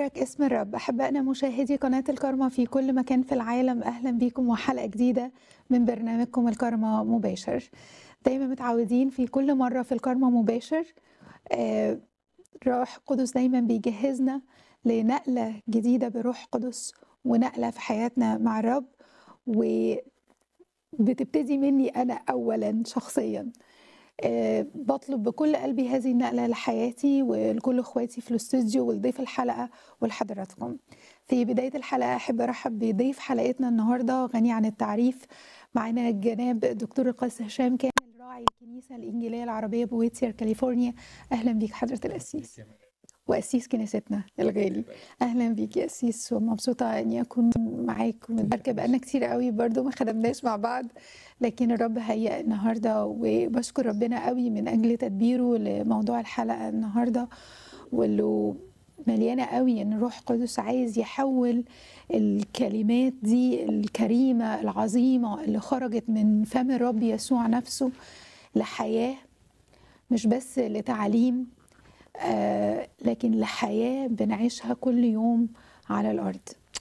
مبارك اسم الرب أحبائنا مشاهدي قناة الكرمة في كل مكان في العالم أهلا بكم وحلقة جديدة من برنامجكم الكرمة مباشر دايما متعودين في كل مرة في الكرمة مباشر آه، روح قدس دايما بيجهزنا لنقلة جديدة بروح قدس ونقلة في حياتنا مع الرب وبتبتدي مني أنا أولا شخصيا آه، بطلب بكل قلبي هذه النقلة لحياتي ولكل اخواتي في الاستوديو ولضيف الحلقة ولحضراتكم في بداية الحلقة أحب أرحب بضيف حلقتنا النهاردة غني عن التعريف معنا جناب دكتور القس هشام كامل راعي الكنيسة الإنجيلية العربية بويتسير كاليفورنيا أهلا بيك حضرة القسيس وقسيس كنيستنا الغالي اهلا بيك يا قسيس ومبسوطه اني اكون معاك ومتباركه بقالنا كتير قوي برضو ما خدمناش مع بعض لكن الرب هيأ النهارده وبشكر ربنا قوي من اجل تدبيره لموضوع الحلقه النهارده واللي مليانه قوي ان الروح القدس عايز يحول الكلمات دي الكريمه العظيمه اللي خرجت من فم الرب يسوع نفسه لحياه مش بس لتعليم آه لكن لحياة بنعيشها كل يوم على الأرض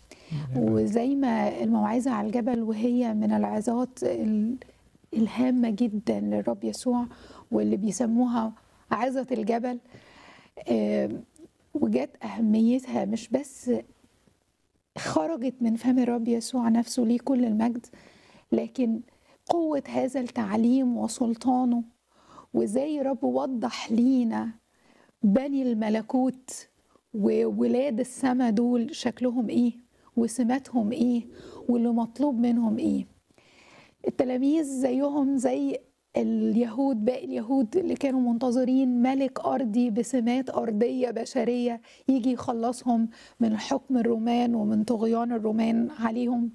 وزي ما الموعظة على الجبل وهي من العظات ال- الهامة جدا للرب يسوع واللي بيسموها عظة الجبل آه وجت أهميتها مش بس خرجت من فم الرب يسوع نفسه ليه كل المجد لكن قوة هذا التعليم وسلطانه وازاي رب وضح لينا بني الملكوت وولاد السما دول شكلهم ايه وسماتهم ايه واللي مطلوب منهم ايه التلاميذ زيهم زي اليهود باقي اليهود اللي كانوا منتظرين ملك أرضي بسمات أرضية بشرية يجي يخلصهم من حكم الرومان ومن طغيان الرومان عليهم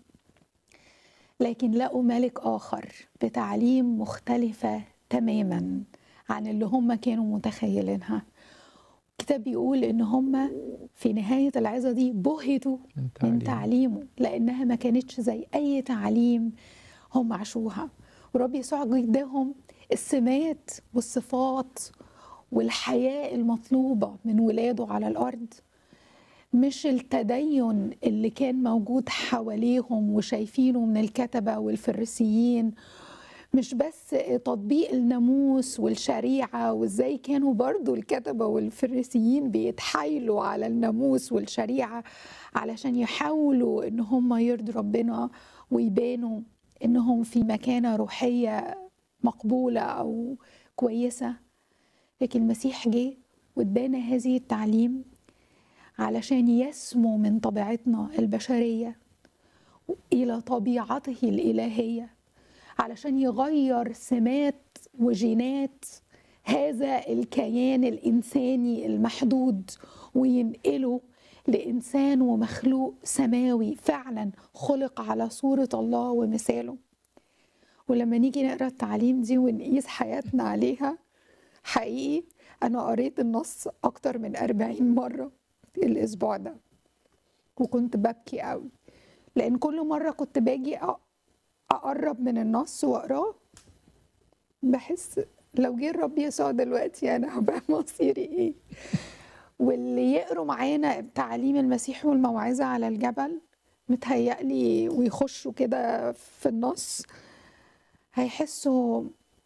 لكن لقوا ملك آخر بتعليم مختلفة تماما عن اللي هم كانوا متخيلينها الكتاب بيقول ان هم في نهايه العظه دي بهتوا من من تعليم تعليمه لانها ما كانتش زي اي تعليم هم عاشوها ورب يسوع جه اداهم السمات والصفات والحياه المطلوبه من ولاده على الارض مش التدين اللي كان موجود حواليهم وشايفينه من الكتبه والفريسيين مش بس تطبيق الناموس والشريعة وازاي كانوا برضو الكتبة والفريسيين بيتحايلوا على الناموس والشريعة علشان يحاولوا ان هم يرضوا ربنا ويبانوا انهم في مكانة روحية مقبولة او كويسة لكن المسيح جه وادانا هذه التعليم علشان يسمو من طبيعتنا البشرية إلى طبيعته الإلهية علشان يغير سمات وجينات هذا الكيان الإنساني المحدود وينقله لإنسان ومخلوق سماوي فعلا خلق على صورة الله ومثاله ولما نيجي نقرا التعليم دي ونقيس حياتنا عليها حقيقي أنا قريت النص أكتر من أربعين مرة الأسبوع ده وكنت ببكي قوي لأن كل مرة كنت باجي أ- اقرب من النص واقراه بحس لو جه الرب يسوع دلوقتي انا هبقى مصيري ايه واللي يقروا معانا تعاليم المسيح والموعظه على الجبل متهيألي ويخشوا كده في النص هيحسوا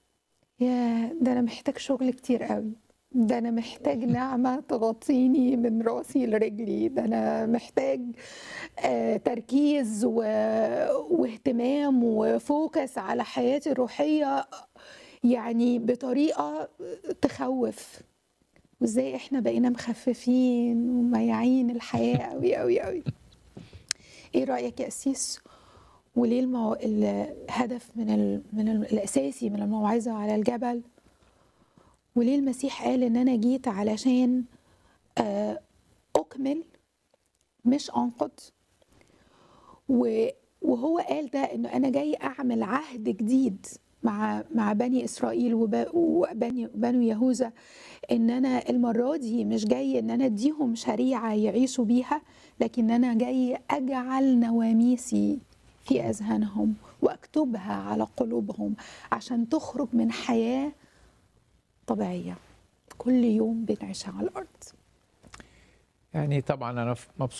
يا ده انا محتاج شغل كتير قوي ده انا محتاج نعمه تغطيني من راسي لرجلي ده انا محتاج آه، تركيز و... واهتمام وفوكس على حياتي الروحيه يعني بطريقه تخوف وازاي احنا بقينا مخففين ومياعين الحياه قوي قوي قوي ايه رايك يا قسيس وليه المو... الهدف من ال... من ال... الاساسي من الموعظه على الجبل وليه المسيح قال ان انا جيت علشان آه، اكمل مش انقض و- وهو قال ده انه انا جاي اعمل عهد جديد مع مع بني اسرائيل وب- وبني بنو يهوذا ان انا المره دي مش جاي ان انا اديهم شريعه يعيشوا بيها لكن انا جاي اجعل نواميسي في اذهانهم واكتبها على قلوبهم عشان تخرج من حياه طبيعيه كل يوم بنعيشها على الارض يعني طبعا انا مبسوط